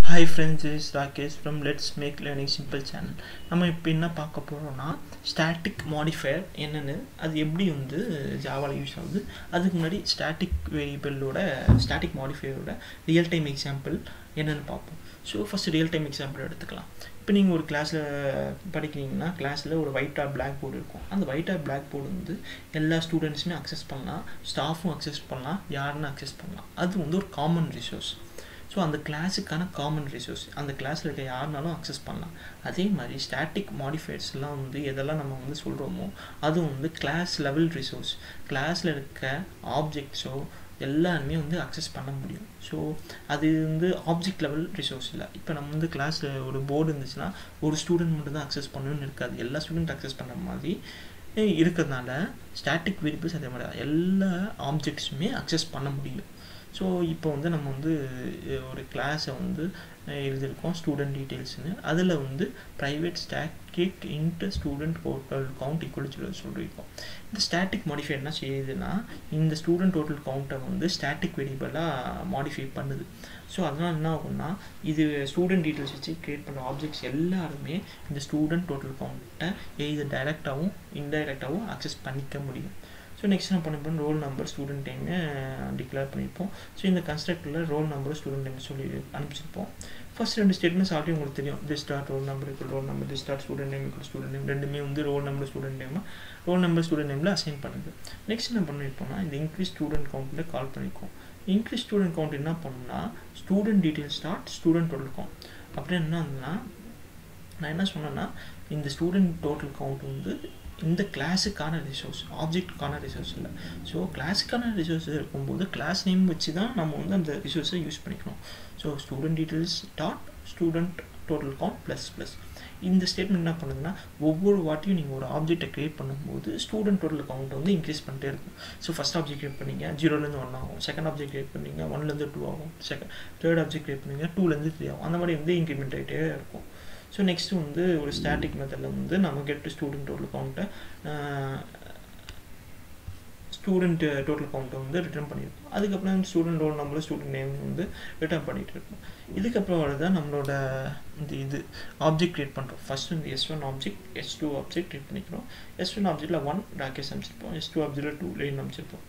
hi friends is Rakesh from let's make learning simple channel நம்ம இப்போ என்ன பார்க்க போகிறோம்னா ஸ்டாட்டிக் மாடிஃபயர் என்னென்னு அது எப்படி வந்து ஜாவாவில் யூஸ் ஆகுது அதுக்கு முன்னாடி ஸ்டாட்டிக் வேரியபிளோட ஸ்டாட்டிக் மாடிஃபயரோட ரியல் டைம் எக்ஸாம்பிள் என்னென்னு பார்ப்போம் so first real time example எடுத்துக்கலாம் இப்போ நீங்கள் ஒரு கிளாஸில் படிக்கிறீங்கன்னா கிளாஸில் ஒரு ஒயிட் ஆர் பிளாக் போர்டு இருக்கும் அந்த ஒயிட் ஆர் பிளாக் போர்டு வந்து எல்லா ஸ்டூடெண்ட்ஸுமே அக்சஸ் பண்ணலாம் ஸ்டாஃபும் அக்சஸ் பண்ணலாம் யாருன்னு அக்சஸ் பண்ணலாம் அது வந்து ஒரு காமன் ரிசோர்ஸ் ஸோ அந்த கிளாஸுக்கான காமன் ரிசோர்ஸ் அந்த கிளாஸில் இருக்க யாருனாலும் அக்சஸ் பண்ணலாம் அதே மாதிரி ஸ்டாட்டிக் மாடிஃபைட்ஸ்லாம் வந்து எதெல்லாம் நம்ம வந்து சொல்கிறோமோ அதுவும் வந்து கிளாஸ் லெவல் ரிசோர்ஸ் கிளாஸில் இருக்க ஆப்ஜெக்ட்ஸோ எல்லாருமே வந்து அக்சஸ் பண்ண முடியும் ஸோ அது வந்து ஆப்ஜெக்ட் லெவல் ரிசோர்ஸ் இல்லை இப்போ நம்ம வந்து கிளாஸில் ஒரு போர்டு இருந்துச்சுன்னா ஒரு ஸ்டூடெண்ட் மட்டும் தான் அக்சஸ் பண்ணணும்னு இருக்காது எல்லா ஸ்டூடெண்ட் அக்சஸ் பண்ணுற மாதிரி இருக்கிறதுனால ஸ்டாட்டிக் வேரியபிள்ஸ் அதே மாதிரி எல்லா ஆப்ஜெக்ட்ஸுமே அக்சஸ் பண்ண முடியும் ஸோ இப்போ வந்து நம்ம வந்து ஒரு கிளாஸை வந்து எழுதியிருக்கோம் ஸ்டூடெண்ட் டீட்டெயில்ஸ்னு அதில் வந்து private static into student total count equal சொல்லி சொல்லியிருக்கோம் இந்த ஸ்டாட்டிக் மாடிஃபை என்ன செய்யுதுன்னா இந்த ஸ்டூடெண்ட் டோட்டல் கவுண்ட்டை வந்து ஸ்டாட்டிக் வேரியபிளாக மாடிஃபை பண்ணுது ஸோ அதனால் என்ன ஆகும்னா இது ஸ்டூடெண்ட் டீட்டெயில்ஸ் வச்சு க்ரியேட் பண்ணுற ஆப்ஜெக்ட்ஸ் எல்லாருமே இந்த ஸ்டூடெண்ட் டோட்டல் கவுண்ட்டை இது டைரெக்டாகவும் இன்டைரக்டாகவும் அக்சஸ் பண்ணிக்க முடியும் ஸோ நெக்ஸ்ட் என்ன பண்ணிப்போம் ரோல் நம்பர் ஸ்டூடெண்ட் டைம்னு டிக்ளேர் பண்ணியிருப்போம் ஸோ இந்த கன்ஸ்ட்ரக்டரில் ரோல் நம்பர் ஸ்டூடெண்ட் டைம் சொல்லி அனுப்பிச்சிருப்போம் ஃபர்ஸ்ட் ரெண்டு ஸ்டேட்மெண்ட்ஸ் ஆல்ரெடி உங்களுக்கு தெரியும் this start roll number equal roll number this start student name equal student name ரெண்டுமே வந்து roll number student name roll number student நேமில் அசைன் பண்ணுது நெக்ஸ்ட் என்ன பண்ணியிருப்போம்னா இந்த இன்க்ரீஸ் ஸ்டூடெண்ட் கவுண்ட்டில் கால் பண்ணியிருக்கோம் இன்க்ரீஸ் ஸ்டூடெண்ட் கவுண்ட் என்ன பண்ணணும்னா student detail start student total count அப்படி என்னன்னா நான் என்ன சொன்னேன்னா இந்த ஸ்டூடெண்ட் டோட்டல் கவுண்ட் வந்து இந்த கிளாஸுக்கான ரிசோர்ஸ் ஆப்ஜெக்ட்டுக்கான ரிசோர்ஸ் இல்லை ஸோ கிளாஸுக்கான ரிசோர்ஸ் இருக்கும்போது கிளாஸ் நேம் வச்சு தான் நம்ம வந்து அந்த ரிசோர்ஸை யூஸ் பண்ணிக்கணும் so student details dot student total count plus plus இந்த ஸ்டேட்மெண்ட் என்ன பண்ணுதுன்னா ஒவ்வொரு வாட்டியும் நீங்கள் ஒரு ஆப்ஜெக்டை க்ரியேட் பண்ணும்போது ஸ்டூடெண்ட் டோட்டல் கவுண்ட் வந்து இன்க்ரீஸ் பண்ணிட்டே இருக்கும் ஸோ ஃபஸ்ட் ஆப்ஜெக்ட் க்ரியேட் பண்ணீங்க ஜீரோலேருந்து ஒன் ஆகும் செகண்ட் ஆப்ஜெக்ட் க்ரியேட் பண்ணீங்க ஒன்லேருந்து டூ ஆகும் செகண்ட் தேர்ட் ஆப்ஜெக்ட் க்ரியேட் பண்ணீங்க டூலேருந்து த்ரீ ஆகும் அந்த மாதிரி வந்து இன்க்ரிமெண்ட் ஆகிட்டே இருக்கும் ஸோ நெக்ஸ்ட் வந்து ஒரு ஸ்டாட்டிக் மெத்தடில் வந்து நம்ம கெட் ஸ்டூடெண்ட் டோட்டல் கவுண்ட்டை ஸ்டூடெண்ட் டோட்டல் கவுண்ட்டை வந்து ரிட்டர்ன் பண்ணியிருக்கோம் அதுக்கப்புறம் student roll number student name வந்து ரிட்டர்ன் பண்ணிகிட்டு இருக்கோம் இதுக்கப்புறம் வரதான் நம்மளோட இந்த இது ஆப்ஜெக்ட் க்ரியேட் பண்ணுறோம் ஃபஸ்ட் வந்து S one object S two object create பண்ணிக்கிறோம் எஸ் ஒன் ஆப்ஜெக்டில் ஒன் ராக்கெஸ் அமைச்சிருப்போம் எஸ் டூ ஆப்ஜெக்டில் டூ லைன் அமைச்சிருப்போம்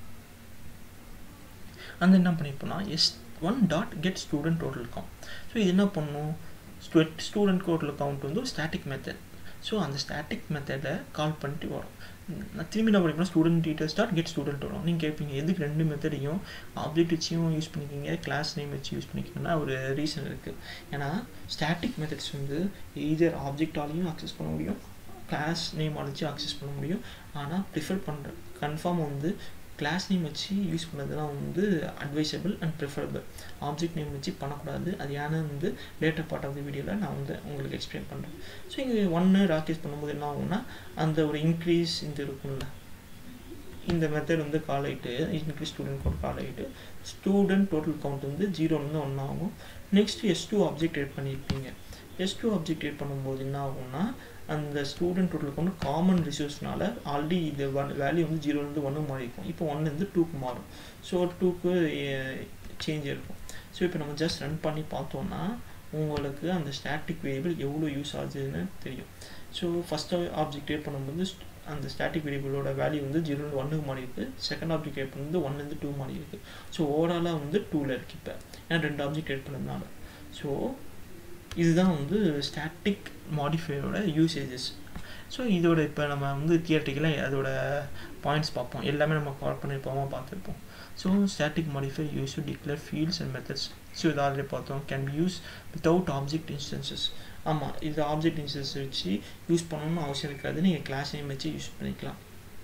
அந்த என்ன பண்ணியிருப்போம்னா S one dot get student total count so இது என்ன பண்ணும் ஸ்டூடெண்ட் ஸ்டூடெண்ட் கோட்டில் கவுண்ட் வந்து ஒரு ஸ்டாட்டிக் மெத்தட் ஸோ அந்த ஸ்டாட்டிக் மெத்தடை கால் பண்ணிட்டு வரும் நான் திரும்பி நான் படிப்பேன் student details dot get student வரும் நீங்கள் கேட்பீங்க எதுக்கு ரெண்டு மெத்தடையும் ஆப்ஜெக்ட் வச்சியும் யூஸ் பண்ணிக்கிங்க கிளாஸ் நேம் வச்சு யூஸ் பண்ணிக்கிங்கன்னா ஒரு ரீசன் இருக்குது ஏன்னா ஸ்டாட்டிக் மெத்தட்ஸ் வந்து எய்தர் ஆப்ஜெக்டாலையும் அக்சஸ் பண்ண முடியும் கிளாஸ் நேம் அழைச்சி அக்சஸ் பண்ண முடியும் ஆனால் ப்ரிஃபர் பண்ணுற கன்ஃபார்ம் வந்து கிளாஸ் நேம் வச்சு யூஸ் பண்ணதுலாம் வந்து advisable and preferable object name வச்சு பண்ணக்கூடாது அது ஏன்னா வந்து லேட்டர் பார்ட் ஆஃப் த வீடியோவில் நான் வந்து உங்களுக்கு எக்ஸ்பிளைன் பண்ணுறேன் ஸோ இங்கே ஒன்று ராக்கேஸ் பண்ணும்போது என்ன ஆகும்னா அந்த ஒரு இன்க்ரீஸ் இந்த இருக்கும்ல இந்த மெத்தட் வந்து கால் ஆகிட்டு இன்க்ரீஸ் ஸ்டூடெண்ட் கவுண்ட் கால் ஆகிட்டு ஸ்டூடெண்ட் டோட்டல் கவுண்ட் வந்து ஜீரோலேருந்து ஒன்று ஆகும் நெக்ஸ்ட் எஸ் டூ ஆப்ஜெக்ட் எட் பண்ணியிருப்பீங்க எஸ் டூ ஆப்ஜெக்ட் எட் பண்ணும்போது என்ன ஆகும்னா அந்த ஸ்டூடெண்ட் டோட்டலுக்கு வந்து காமன் ரிசோர்ஸ்னால ஆல்ரெடி இது வேல்யூ வந்து ஜீரோலேருந்து ஒன்று மாறி இருக்கும் இப்போ ஒன்லேருந்து டூக்கு மாறும் ஸோ டூக்கு சேஞ்ச் இருக்கும் ஸோ இப்போ நம்ம ஜஸ்ட் ரன் பண்ணி பார்த்தோன்னா உங்களுக்கு அந்த ஸ்டாட்டிக் வேரியபிள் எவ்வளோ யூஸ் ஆகுதுன்னு தெரியும் ஸோ ஃபஸ்ட்டு ஆப்ஜெக்ட் கிரியேட் பண்ணும்போது அந்த ஸ்டாட்டிக் வேரியபிளோட வேல்யூ வந்து ஜீரோலேருந்து ஒன்றுக்கு மாறி இருக்குது செகண்ட் ஆப்ஜெக்ட் கிரியேட் பண்ணுறது ஒன்லேருந்து டூ மாறி இருக்குது ஸோ ஓவராலாக வந்து டூவில் இருக்குது இப்போ ஏன்னா ரெண்டு ஆப்ஜெக்ட் கிரியேட் பண்ணதுனால ஸோ இதுதான் வந்து ஸ்டாட்டிக் மாடிஃபையரோட யூசேஜஸ் ஸோ இதோட இப்போ நம்ம வந்து தியரட்டிக்கலாக அதோட பாயிண்ட்ஸ் பார்ப்போம் எல்லாமே நம்ம கவர் பண்ணியிருப்போமா பார்த்துருப்போம் so static modify use to declare fields and methods so இது ஆல்ரெடி பார்த்தோம் can be use without object instances ஆமாம் இது ஆப்ஜெக்ட் இன்ஸ்டன்ஸ் வச்சு யூஸ் பண்ணணும்னு அவசியம் இருக்காது நீங்கள் கிளாஸ் நேம் வச்சு யூஸ் பண்ணிக்கலாம்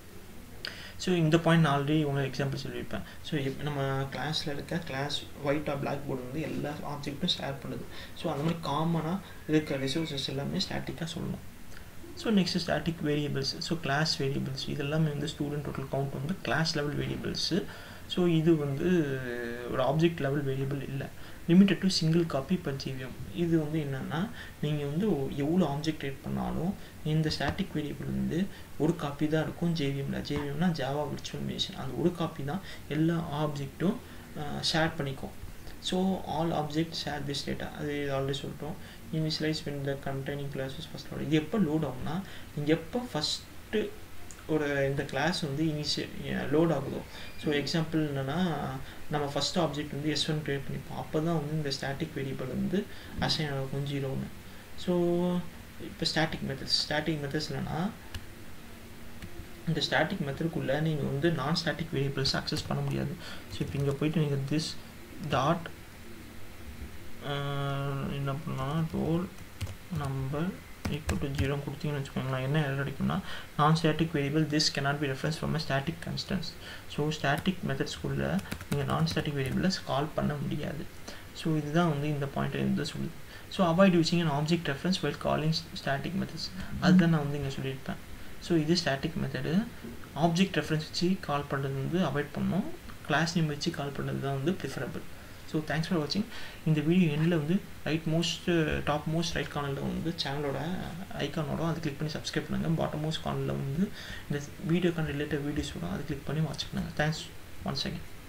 ஸோ இந்த பாயிண்ட் நான் ஆல்ரெடி உங்களுக்கு எக்ஸாம்பிள் சொல்லியிருப்பேன் ஸோ நம்ம கிளாஸில் இருக்க class white or black board வந்து எல்லா ஆப்ஜெக்ட்டும் ஷேர் பண்ணுது ஸோ அந்த மாதிரி காமனாக இருக்க ரிசோர்ஸஸ் எல்லாமே ஸ்டாட்டிக்காக சொல்லணும் so next static variables so class variables இதெல்லாமே வந்து ஸ்டூடெண்ட் டோட்டல் கவுண்ட் வந்து கிளாஸ் லெவல் வேரியபிள்ஸு ஸோ இது வந்து ஒரு ஆப்ஜெக்ட் லெவல் வேரியபிள் இல்லை limited to single copy per JVM இது வந்து என்னென்னா நீங்கள் வந்து எவ்வளோ ஆப்ஜெக்ட் க்ரியேட் பண்ணாலும் இந்த ஸ்டாட்டிக் வேரியபிள் வந்து ஒரு காப்பி தான் இருக்கும் ஜேவிஎம்மில் ஜேவிஎம்னா ஜாவா விர்ச்சுவல் மிஷின் அந்த ஒரு காப்பி தான் எல்லா ஆப்ஜெக்ட்டும் ஷேர் பண்ணிக்கும் so all object share this data அது ஆல்ரெடி சொல்லிட்டோம் initialize when the containing classes first load இது எப்போ லோட் ஆகும்னா நீங்கள் எப்போ ஃபஸ்ட்டு ஒரு இந்த கிளாஸ் வந்து இனிஷியல் லோட் ஆகுதோ ஸோ எக்ஸாம்பிள் என்னென்னா நம்ம ஃபஸ்ட் ஆப்ஜெக்ட் வந்து எஸ் ஒன் க்ரியேட் பண்ணிப்போம் அப்போ தான் வந்து இந்த ஸ்டாட்டிக் வேரியபிள் வந்து அசைன் ஆகும் ஜீரோன்னு ஸோ இப்போ ஸ்டாட்டிக் மெத்தட்ஸ் ஸ்டாட்டிக் மெத்தட்ஸ் இல்லைன்னா இந்த ஸ்டாட்டிக் மெத்தடுக்குள்ளே நீங்கள் வந்து நான் ஸ்டாட்டிக் வேரியபிள்ஸ் அக்சஸ் பண்ண முடியாது ஸோ இப்போ இங்கே போயிட்டு நீங்கள் திஸ் டாட் என்ன பண்ணலாம் roll number equal to zero கொடுத்தீங்கன்னு வச்சுக்கோங்களேன் என்ன எரர் அடிக்கும்னா நான் static variable this cannot be reference from a static constants so static மெத்தட்ஸ்குள்ளே நீங்கள் நான் ஸ்டாட்டிக் வேரியபிளை கால் பண்ண முடியாது ஸோ இதுதான் வந்து இந்த பாயிண்ட் இருந்து சொல்லுது so avoid using an object reference well calling static methods அதுதான் நான் வந்து இங்கே சொல்லியிருப்பேன் ஸோ இது ஸ்டாட்டிக் மெத்தடு ஆப்ஜெக்ட் ரெஃபரன்ஸ் வச்சு கால் பண்ணுறது வந்து அவாய்ட் பண்ணணும் கிளாஸ் நேம் வச்சு கால் பண்ணுறது தான் வந்து ப்ரிஃபரபிள் ஸோ தேங்க்ஸ் ஃபார் வாட்சிங் இந்த வீடியோ எண்டில் வந்து right most top most right கார்னரில் வந்து சேனலோட ஐக்கானோட அது கிளிக் பண்ணி சப்ஸ்கிரைப் பண்ணுங்கள் பாட்டம் மோஸ்ட் கார்னரில் வந்து இந்த வீடியோக்கான ரிலேட்டட் வீடியோஸ் வரும் அது கிளிக் பண்ணி வாட்ச் பண்ணுங்கள் தேங்க்ஸ் ஒன்ஸ் அகேன்